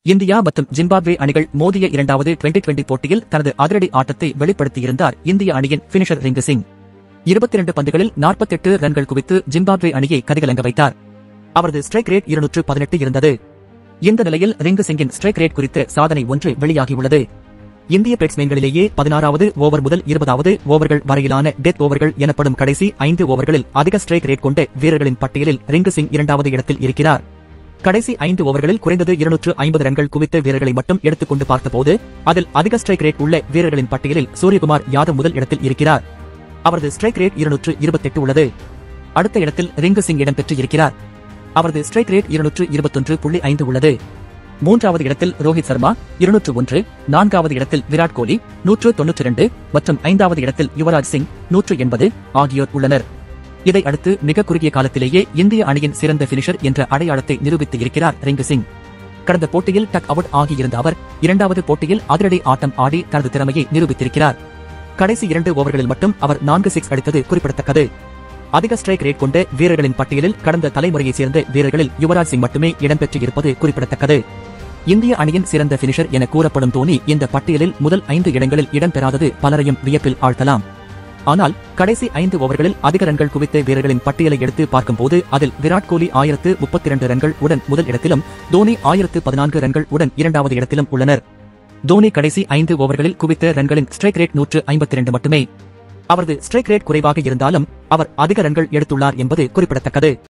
India மற்றும் Zimbabwe அணிகள் மோதிய இரண்டாவது டுவெண்டி டுவெண்டி போட்டியில் தனது அதிரடி ஆட்டத்தை வெளிப்படுத்தியிருந்தார் இந்திய அணியின் பினிஷர் ரிங்கு சிங் இருபத்தி இரண்டு பந்துகளில் நாற்பத்தெட்டு ரன்கள் குவித்து ஜிம்பாப்வே அணியை கதிகலங்க வைத்தார் அவரது ஸ்ட்ரைக் ரேட் இருநூற்று பதினெட்டு இருந்தது இந்த நிலையில் ரிங்கு சிங்கின் ஸ்ட்ரைக் ரேட் குறித்த சாதனை ஒன்று வெளியாகியுள்ளது இந்திய பேட்ஸ்மேன்களிலேயே பதினாறாவது ஓவர் முதல் இருபதாவது ஓவர்கள் வரையிலான டெத் ஓவர்கள் எனப்படும் கடைசி ஐந்து ஓவர்களில் அதிக ஸ்ட்ரைக் ரேட் கொண்ட வீரர்களின் பட்டியலில் ரிங்கு சிங் இரண்டாவது இடத்தில் இருக்கிறார் கடைசி ஐந்து ஓவர்களில் குறைந்தது இருநூற்று ஐம்பது ரன்கள் குவித்த வீரர்களை மட்டும் எடுத்துக்கொண்டு பார்த்தபோது அதில் அதிக ஸ்ட்ரைக் ரேட் உள்ள வீரர்களின் பட்டியலில் சூரியகுமார் யாதவ் முதல் இடத்தில் இருக்கிறார் அவரது ஸ்ட்ரைக் ரேட் இருநூற்று இருபத்தெட்டு உள்ளது அடுத்த இடத்தில் ரிங்கு சிங் இடம்பெற்று இருக்கிறார் அவரது ஸ்ட்ரைக் ரேட் இருநூற்று இருபத்தொன்று புள்ளி ஐந்து உள்ளது மூன்றாவது இடத்தில் ரோஹித் சர்மா இருநூற்று ஒன்று நான்காவது இடத்தில் விராட் கோலி நூற்று தொன்னூற்றி இரண்டு மற்றும் ஐந்தாவது இடத்தில் யுவராஜ் சிங் நூற்று எண்பது ஆகியோர் உள்ளனர் இதை அடுத்து மிக குறுகிய காலத்திலேயே இந்திய அணியின் சிறந்த பினிஷர் என்ற அடையாளத்தை நிரூபித்து இருக்கிறார் ரிங்கு சிங் கடந்த போட்டியில் டக் அவுட் ஆகியிருந்த அவர் இரண்டாவது போட்டியில் அதிரடி ஆட்டம் ஆடி தனது திறமையை நிரூபித்திருக்கிறார் கடைசி இரண்டு ஓவர்களில் மட்டும் அவர் நான்கு சிக்ஸ் அடித்தது குறிப்பிடத்தக்கது அதிக ஸ்ட்ரைக் ரேட் கொண்ட வீரர்களின் பட்டியலில் கடந்த தலைமுறையைச் சேர்ந்த வீரர்களில் யுவராஜ் சிங் மட்டுமே இடம்பெற்று இருப்பது குறிப்பிடத்தக்கது இந்திய அணியின் சிறந்த பினிஷர் என கூறப்படும் தோனி இந்த பட்டியலில் முதல் ஐந்து இடங்களில் இடம்பெறாதது பலரையும் வியப்பில் ஆழ்த்தலாம் ஆனால் கடைசி ஐந்து ஓவர்களில் அதிக ரன்கள் குவித்த வீரர்களின் பட்டியலை எடுத்து பார்க்கும்போது அதில் விராட் கோலி ஆயிரத்து முப்பத்தி இரண்டு ரன்கள் உடன் முதல் இடத்திலும் தோனி ஆயிரத்து பதினான்கு ரன்கள் உடன் இரண்டாவது இடத்திலும் உள்ளனர் தோனி கடைசி ஐந்து ஓவர்களில் குவித்த ரன்களின் ஸ்ட்ரைக் ரேட் நூற்று ஐம்பத்தி இரண்டு மட்டுமே அவரது ஸ்ட்ரைக் ரேட் குறைவாக இருந்தாலும் அவர் அதிக ரன்கள் எடுத்துள்ளார் என்பது குறிப்பிடத்தக்கது